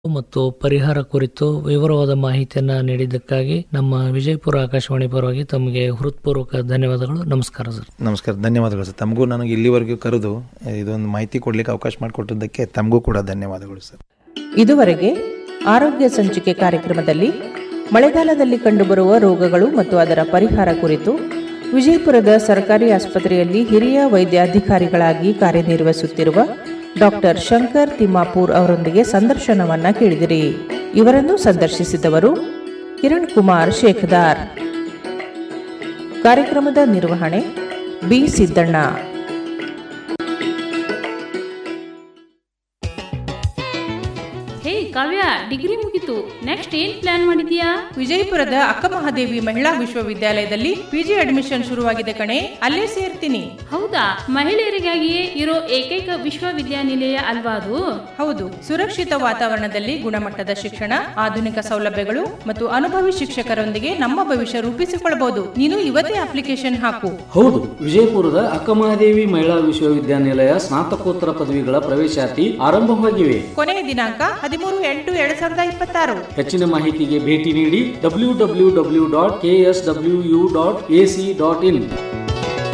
ಮತ್ತು ಪರಿಹಾರ ಕುರಿತು ವಿವರವಾದ ಮಾಹಿತಿಯನ್ನ ನೀಡಿದ್ದಕ್ಕಾಗಿ ನಮ್ಮ ವಿಜಯಪುರ ಆಕಾಶವಾಣಿ ಪರವಾಗಿ ತಮಗೆ ಹೃತ್ಪೂರ್ವಕ ಧನ್ಯವಾದಗಳು ನಮಸ್ಕಾರ ಸರ್ ನಮಸ್ಕಾರ ಧನ್ಯವಾದಗಳು ಸರ್ ತಮಗೂ ನನಗೆ ಇಲ್ಲಿವರೆಗೂ ಕರೆದು ಇದೊಂದು ಮಾಹಿತಿ ಕೊಡಲಿಕ್ಕೆ ಅವಕಾಶ ಮಾಡಿಕೊಟ್ಟಿದ್ದಕ್ಕೆ ತಮಗೂ ಕೂಡ ಧನ್ಯವಾದಗಳು ಸರ್ ಇದುವರೆಗೆ ಆರೋಗ್ಯ ಸಂಚಿಕೆ ಕಾರ್ಯಕ್ರಮದಲ್ಲಿ ಮಳೆಗಾಲದಲ್ಲಿ ಕಂಡುಬರುವ ರೋಗಗಳು ಮತ್ತು ಅದರ ಪರಿಹಾರ ಕುರಿತು ವಿಜಯಪುರದ ಸರ್ಕಾರಿ ಆಸ್ಪತ್ರೆಯಲ್ಲಿ ಹಿರಿಯ ವೈದ್ಯಾಧಿಕಾರಿಗಳಾಗಿ ಕಾರ್ಯನಿರ್ವಹಿಸುತ್ತಿರುವ ಡಾಕ್ಟರ್ ಶಂಕರ್ ತಿಮ್ಮಾಪೂರ್ ಅವರೊಂದಿಗೆ ಸಂದರ್ಶನವನ್ನ ಕೇಳಿದಿರಿ ಇವರನ್ನು ಸಂದರ್ಶಿಸಿದವರು ಕಿರಣ್ ಕುಮಾರ್ ಶೇಖದಾರ್ ಕಾರ್ಯಕ್ರಮದ ನಿರ್ವಹಣೆ ಬಿ ಸಿದ್ದಣ್ಣ ಹೇ ಕಾವ್ಯ ಡಿಗ್ರಿ ಮುಗೀತು ನೆಕ್ಸ್ಟ್ ಏನ್ ಪ್ಲಾನ್ ಮಾಡಿದ್ಯಾ ವಿಜಯಪುರದ ಅಕ್ಕಮಹಾದೇವಿ ಮಹಿಳಾ ವಿಶ್ವವಿದ್ಯಾಲಯದಲ್ಲಿ ಪಿಜಿ ಅಡ್ಮಿಷನ್ ಶುರುವಾಗಿದೆ ಕಣೆ ಅಲ್ಲೇ ಸೇರ್ತೀನಿ ಹೌದಾ ಮಹಿಳೆಯರಿಗಾಗಿಯೇ ಇರೋ ಏಕೈಕ ವಿಶ್ವವಿದ್ಯಾನಿಲಯ ಅಲ್ವಾ ಅದು ಹೌದು ಸುರಕ್ಷಿತ ವಾತಾವರಣದಲ್ಲಿ ಗುಣಮಟ್ಟದ ಶಿಕ್ಷಣ ಆಧುನಿಕ ಸೌಲಭ್ಯಗಳು ಮತ್ತು ಅನುಭವಿ ಶಿಕ್ಷಕರೊಂದಿಗೆ ನಮ್ಮ ಭವಿಷ್ಯ ರೂಪಿಸಿಕೊಳ್ಳಬಹುದು ನೀನು ಇವತ್ತೇ ಅಪ್ಲಿಕೇಶನ್ ಹಾಕು ಹೌದು ವಿಜಯಪುರದ ಅಕ್ಕಮಹಾದೇವಿ ಮಹಿಳಾ ವಿಶ್ವವಿದ್ಯಾನಿಲಯ ಸ್ನಾತಕೋತ್ತರ ಪದವಿಗಳ ಪ್ರವೇಶಾತಿ ಆರಂಭವಾಗಿವೆ ಕೊನೆಯ ದಿನಾಂಕ ಹದಿಮೂರು ಎಂಟು ಎರಡ್ ಸಾವಿರದ ಇಪ್ಪತ್ತಾರು ಹೆಚ್ಚಿನ ಮಾಹಿತಿಗೆ ಭೇಟಿ ನೀಡಿ W W W dot K S W U dot A C dot in